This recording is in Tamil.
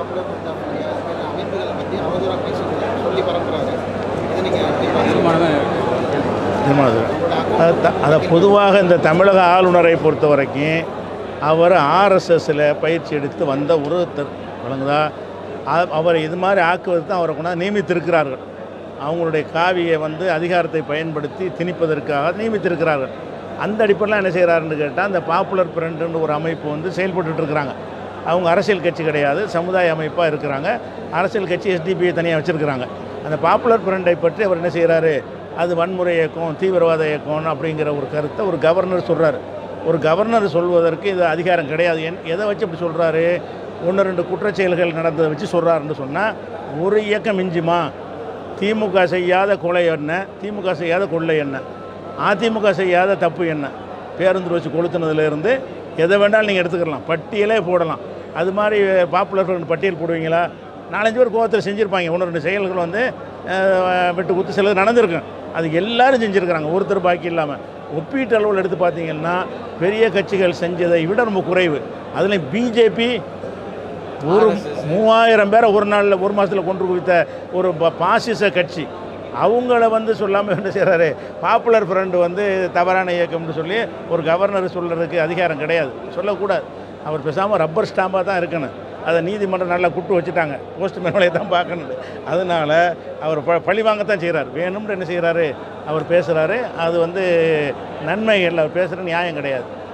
பாப்புலர் ஃப்ரண்ட் ஆஃப் இந்தியா அது மாதிரி அமைப்புகளை பற்றி அவதூறாக பேசி சொல்லி பரப்புறாரு இதை நீங்கள் எப்படி பார்க்குறீங்க நிர்மலா அது த- அதை பொதுவாக இந்த தமிழக ஆளுநரை பொறுத்த வரைக்கும் அவர் ஆர்எஸ்எஸ்ஸில் பயிற்சி எடுத்து வந்த ஒருத்தர் வழங்குதா அ- அவரை இது மாதிரி ஆக்குவது தான் அவரை கொண்டாந்து நியமித்திருக்கிறார்கள் அவங்களுடைய காவியை வந்து அதிகாரத்தை பயன்படுத்தி திணிப்பதற்காக நியமித்திருக்கிறார்கள் அந்த அடிப்படையில் என்ன செய்கிறாருன்னு கேட்டால் அந்த பாப்புலர் ஃப்ரண்ட்னு ஒரு அமைப்பு வந்து செயல்பட்டுட்டு இருக்கிறாங்க அவங்க அரசியல் கட்சி கிடையாது சமுதாய அமைப்பாக இருக்கிறாங்க அரசியல் கட்சி எஸ்டிபிஐ தனியாக வச்சுருக்கிறாங்க அந்த பாப்புலர் ஃப்ரண்டை பற்றி அவர் என்ன செய்கிறாரு அது வன்முறை இயக்கம் தீவிரவாத இயக்கம் அப்படிங்கிற ஒரு கருத்தை ஒரு கவர்னர் சொல்கிறாரு ஒரு கவர்னர் சொல்வதற்கு இது அதிகாரம் கிடையாது என் எதை வச்சு அப்படி சொல்கிறாரு ஒன்று ரெண்டு குற்றச்செயல்கள் நடந்ததை வச்சு சொல்கிறாருன்னு சொன்னால் ஒரு இயக்கம் மிஞ்சுமா திமுக செய்யாத கொலை என்ன திமுக செய்யாத கொள்ளை என்ன அதிமுக செய்யாத தப்பு என்ன பேருந்து வச்சு கொளுத்துனதுலேருந்து எதை வேணாலும் நீங்கள் எடுத்துக்கலாம் பட்டியலே போடலாம் அது மாதிரி பாப்புலர் ஃப்ரண்ட் பட்டியல் போடுவீங்களா நாலஞ்சு பேர் கோவத்தில் செஞ்சுருப்பாங்க ஒன்று ரெண்டு செயல்கள் வந்து அஹ், வெட்டு குத்து சிலது நடந்திருக்கும் அது எல்லாரும் செஞ்சுருக்கிறாங்க ஒருத்தர் பாக்கி இல்லாமல் ஒப்பீட்டு அளவில் எடுத்து பார்த்தீங்கன்னா பெரிய கட்சிகள் செஞ்சதை விட ரொம்ப குறைவு அதில் பிஜேபி ஒரு மூவாயிரம் பேரை ஒரு நாளில் ஒரு மாதத்தில் கொண்டு குவித்த ஒரு ப- பாசிச கட்சி அவங்கள வந்து சொல்லாமல் என்ன செய்கிறாரு பாப்புலர் ஃப்ரண்ட் வந்து தவறான இயக்கம்னு சொல்லி ஒரு கவர்னர் சொல்கிறதுக்கு அதிகாரம் கிடையாது சொல்லக்கூடாது அவர் பேசாமல் ரப்பர் ஸ்டாம்பாக தான் இருக்கணும் அதை நீதிமன்றம் நல்லா குட்டு வச்சுட்டாங்க போஸ்ட் மேலே தான் பார்க்கணும் அதனால் அவர் ப பழி வாங்கத்தான் செய்கிறார் வேணும்னு என்ன செய்கிறாரு அவர் பேசுகிறாரு அது வந்து நன்மை இல்லை அவர் பேசுகிற நியாயம் கிடையாது